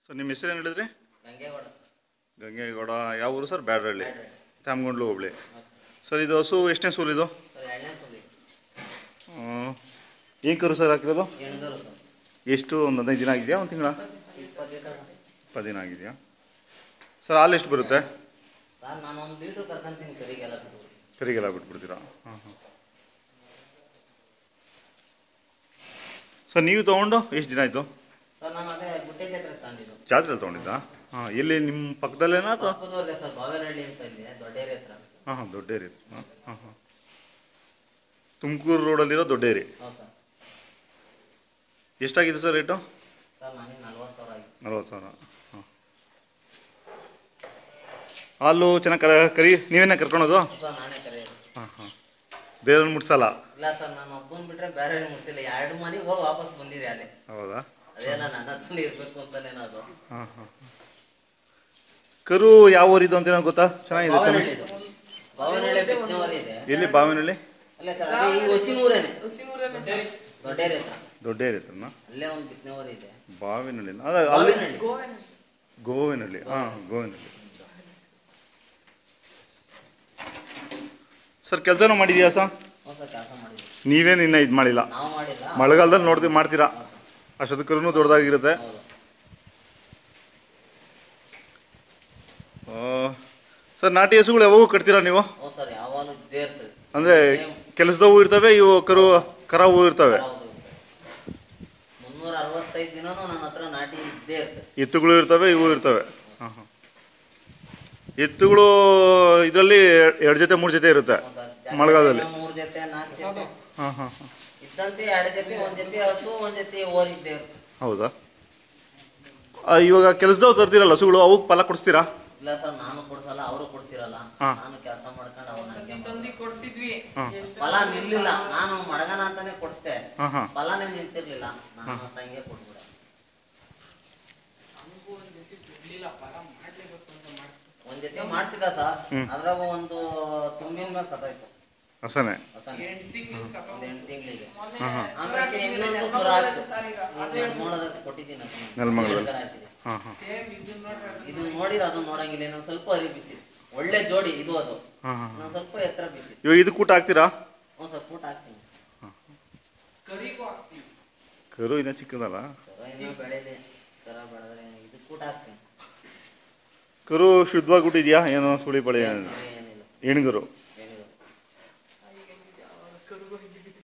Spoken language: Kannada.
ಸರ್ ನಿಮ್ಮ ಹೆಸರು ಏನು ಹೇಳಿದ್ರಿ ಗಂಗೇಗೌಡ ಸರ್ ಗಂಗೇಗೌಡ ಯಾವ ಊರು ಸರ್ ಬ್ಯಾಡ್ರಳ್ಳಿ ಬ್ಯಾಡ್ರಳ್ಳಿ. ತ್ಯಾಮಗೊಂಡ್ಲು ಹೋಬಳಿ ಹಾಂ ಸರ್ ಸರ್ ಇದು ಹಸು ಎಷ್ಟನೇ ಸೂಲ್ ಇದು ಸರ್ ಎರಡನೇ ಸುದ್ದಿ ಏನು ಕರು ಸರ್ ಹಾಕಿರೋದು ಹೆಣ್ಗರು ಸರ್ ಎಷ್ಟು ಒಂದು ಹದಿನೈದು ದಿನ ಆಗಿದೆಯಾ ಒಂದು ತಿಂಗಳ ಇಪ್ಪತ್ತು ಲೀಟರ್ ಇಪ್ಪತ್ತು ದಿನ ಆಗಿದೆಯಾ ಸರ್ ಹಾಲು ಎಷ್ಟು ಬರುತ್ತೆ ಸರ್ ನಾನು ಒಂದು ಲೀಟ್ರ್ ಕರ್ಕೊಂತೀನಿ ಕರಿಗೆಲ್ಲ ಬಿಟ್ಟು ಕರಿಗೆಲ್ಲ ಬಿಟ್ಬಿಡ್ತೀರಾ ಹಾಂ ಹಾಂ ಸರ್ ನೀವು ತೊಗೊಂಡು ಎಷ್ಟು ದಿನ ಆಯಿತು ಸರ್ ನಾನು ಅದೇ ಗುಟ್ಟೆ ಜಾತ್ರೆ ತಗೊಂಡಿದ್ದು ಜಾತ್ರೆಲಿ ತೊಗೊಂಡಿದ್ದಾ ಹಾಂ ಎಲ್ಲಿ ನಿಮ್ಮ ಪಕ್ಕದಲ್ಲೇನಾ ಅಥವಾ ಪಕ್ಕದವ್ರದೇ ಸರ್ ಬಾವೇನಹಳ್ಳಿ ಅಂತ ಇಲ್ಲಿ ದೊಡ್ಡೇರಿ ಹತ್ರ ಹಾಂ ಹಾಂ ದೊಡ್ಡೇರಿ ಹಾಂ ಹಾಂ ಹಾಂ ತುಮಕೂರು ರೋಡಲ್ಲಿರೋ ದೊಡ್ಡೇರಿ ಹೌದು ಸರ್ ಎಷ್ಟಾಗಿದೆ ಸರ್ ರೇಟು ಸರ್ ನನಗೆ ನಲ್ವತ್ತು ಸಾವಿರ ಆಗಿದೆ ನಲ್ವತ್ತು ಸಾವಿರ ಹಾಂ ಹಾಲು ಚೆನ್ನಾಗಿ ಕರ ಕರಿ ನೀವೇನೇ ಕರ್ಕೊಳೋದು ಸರ್ ನಾನೇ ಕರೆಯೋದು ಹಾಂ ಹಾಂ ಬೇರೆ ಮುಟ್ಸಲ್ಲ ಇಲ್ಲ ಸರ್ ನಾನು ಒಬ್ಬನ್ ಬಿಟ್ರೆ ಬೇರೆ ಮುಗಿಸಿಲ್ಲ ಎರಡು ಮನೆಗೆ ಹೋಗಿ ವಾಪಸ್ ಬಂದಿದೆ ಅಲ್ಲಿ ಹೌದಾ ಅದೇನ ನನ್ನ ಹತ್ರ ಇರ್ಬೇಕು ಅಂತಾನೆ ಅದು ಹಾಂ ಹಾಂ ಕರು ಯಾವ ಊರಿದು ಅಂತ ಏನೋ ಗೊತ್ತಾ ಚೆನ್ನಾಗಿದೆ ಚೆನ್ನಾಗಿ ಬಾವನಹಳ್ಳಿ ಬಾವನಹಳ್ಳಿ ಬಿತ್ತನವರಿ ಇದೆ ಎಲ್ಲಿ ಬಾವಿನಲ್ಲಿ ಅಲ್ಲ ಸರ್ ಅದೇ ಈ ಹೊಸಿನೂರೇನೆ ದೊಡ್ಡೇರಿ ಹತ್ರ ದೊಡ್ಡೇರಿ ಹತ್ರನಾ ಅಲ್ಲೇ ಒಂದು ಬಿತ್ತನವರಿ ಇದೆ ಬಾವಿನಲ್ಲಿ ಅದ ಅಲ್ಲಿ ಬಾವಿನಹಳ್ಳಿ ಗೋವಿನಲ್ಲಿ ಹಾಂ ಗೋವಿನಲ್ಲಿ ಸರ್ ಕೆಲಸನೂ ಮಾಡಿದ್ಯಾ ಸರ್ ಹ್ಞೂ ಸರ್ ಕೆಲಸ ಮಾಡಿದ್ವಿ ನೀವೇನು ಇನ್ನೂ ಇದು ಮಾಡಿಲ್ಲ ನಾವು ಮಾಡಿಲ್ಲ ಮಳೆಗಾಲದಲ್ಲಿ ನೋಡ್ತೀವಿ ಮಾಡ್ತೀರಾ ಅಷ್ಟೊತ್ತು ಕರುನು ದೊಡ್ಡದಾಗಿರುತ್ತೆ ಹೌದು ಆ, ಸರ್ ನಾಟಿ ಹಸುಗಳು ಯಾವಾಗೂ ಕಟ್ತೀರಾ ನೀವು ಹ್ಞೂ ಸರ್ ಯಾವಾಗಲೂ ಇದ್ದೇ ಇರ್ತದೆ ಅಂದರೆ ಕೆಲಸದವು ಇರ್ತವೆ ಇವು ಕರು ಕರಾವು ಇರ್ತವೆ ಹೌದು ಮುನ್ನೂರ ಅರವತ್ತೈದು ದಿನನೂ ನನ್ನ ಹತ್ರ ನಾಟಿ ಇದ್ದೇ ಇರ್ತದೆ ಎತ್ತುಗಳು ಇರ್ತವೆ ಇವು ಇರ್ತವೆ ಹಾಂ ಹಾಂ ಎತ್ತುಗಳು ಇದರಲ್ಲಿ ಎರಡು ಜೊತೆ ಮೂರು ಜೊತೆ ಇರುತ್ತೆ ಹ್ಞೂ ಸರ್ ಜಾಸ್ತಿ ಮಳೆಗಾಲದಲ್ಲಿ ದಿನ ಮೂರು ಜೊತೆ ನಾಲ್ಕು ಜೊತೆ ಹಾಂ ಹಾಂ ಹಾಂ ಇದ್ದಂತೆ ಎರಡು ಜೊತೆ ಒಂದು ಜೊತೆ ಹಸು ಒಂದು ಜೊತೆ ಓರ್ ಇದ್ದೇ ಇರ್ತದೆ ಹೌದಾ ಆ, ಇವಾಗ ಕೆಲಸದವು ತರ್ತೀರಲ್ಲ ಹಸುಗಳು ಅವಕ್ಕೆ ಫಲ ಕೊಡಿಸ್ತೀರಾ ಇಲ್ಲ ಸರ್ ನಾನು ಕೊಡ್ಸಲ್ಲ ಅವರು ಕೊಡ್ಸಿರಲ್ಲ ಹಾ. ನಾನು ಕೆಲಸ ಮಾಡ್ಕೊಂಡು ಅವ್ರನ್ನ ಹಂಗೆ ತಂದಿ ಮಾಡ್ದೆ. ಕೊಡ್ಸಿದ್ವಿ ಹಾಂ ಫಲ ನಿಲ್ಲಿಲ್ಲ ನಾನು ಮಡಗನ ಅಂತಾನೆ ಕೊಡಿಸ್ದೆ ಹಾಂ ಹಾಂ ಫಲನೇ ನಿಂತಿರ್ಲಿಲ್ಲ ನಾನು ತಂಗೆ ಕೊಟ್ಬಿಡೆ ನಮಗೂ ಒಂದ್ ಜೊತೆ ದುಡ್ಲಿಲ್ಲ ಫಲ ಮಾಡ್ಲೇಬೇಕು ಅಂತ ಮಾಡಿಸ್ಬೇಕು ಒಂದ್ ಜೊತೆ ಮಾಡ್ಸಿದ ಸರ್ ಹ್ಮ್. ಅದ್ರಾಗ ಒಂದು ತುಂಬಿನ ಮೇಲೆ ಸತ್ತೋಯ್ತು ಹಸನೆ ಹೊಸನೇ. ಎಂಟು ತಿಂಗಳಿಗೆ ಒಂದ್ ಸಾಕು ಎಂಟು ತಿಂಗಳಿಗೆ ಹಾಂ ಹಾಂ ಆಮೇಲೆ ಇನ್ನೊಂದು ಕುರ ಹಾಕ್ತು ನೋಡೋದಕ್ಕೆ ಕೊಟ್ಟಿದ್ದೀನಿ ಅದನ್ನ. ನೆಲಮಂಗಲ. ಎಳ್ಗರ ಹಾಕಿದೆ. ಹಾಂ ಹಾಂ ಸೇಮ್ ಇದನ್ನ ನೋಡ್ರಿ ಇದು ನೋಡಿರ ಅದನ್ನ ನೋಡಂಗಿಲ್ಲ ಇನ್ನೊಂದ್ ಸ್ವಲ್ಪ ಅರಿ ಬಿಸಿ ಒಳ್ಳೆ ಜೋಡಿ ಇದು ಅದು ಹಾಂ ಹಾಂ ಇನ್ನೊಂದ್ ಸ್ವಲ್ಪ ಎತ್ತರ ಬಿಸಿ ಇವಾಗ ಇದು ಕೂಟ ಹಾಕ್ತೀರಾ ಒಂದ್ ಸ್ವಲ್ಪ ಊಟ ಹಾಕ್ತೀನಿ ಕರಿಗೂ ಹಾಕ್ತೀವಿ ಕರು ಇನ್ನೂ ಚಿಕ್ಕದಲ್ಲ ಕರ ಇನ್ನೂ ಬೆಳೆದೆ ಕರ ಬೆಳೆದ್ರೆ ಇದು ಊಟ ಹಾಕ್ತೀನಿ ಕರು ಶುದ್ಧವಾಗಿ ಹುಟ್ಟಿದ್ಯಾ ಏನೋ ಸುಳಿ ಪಳಿ ಏನಿಲ್ಲ ಹೆಣ್ಗರು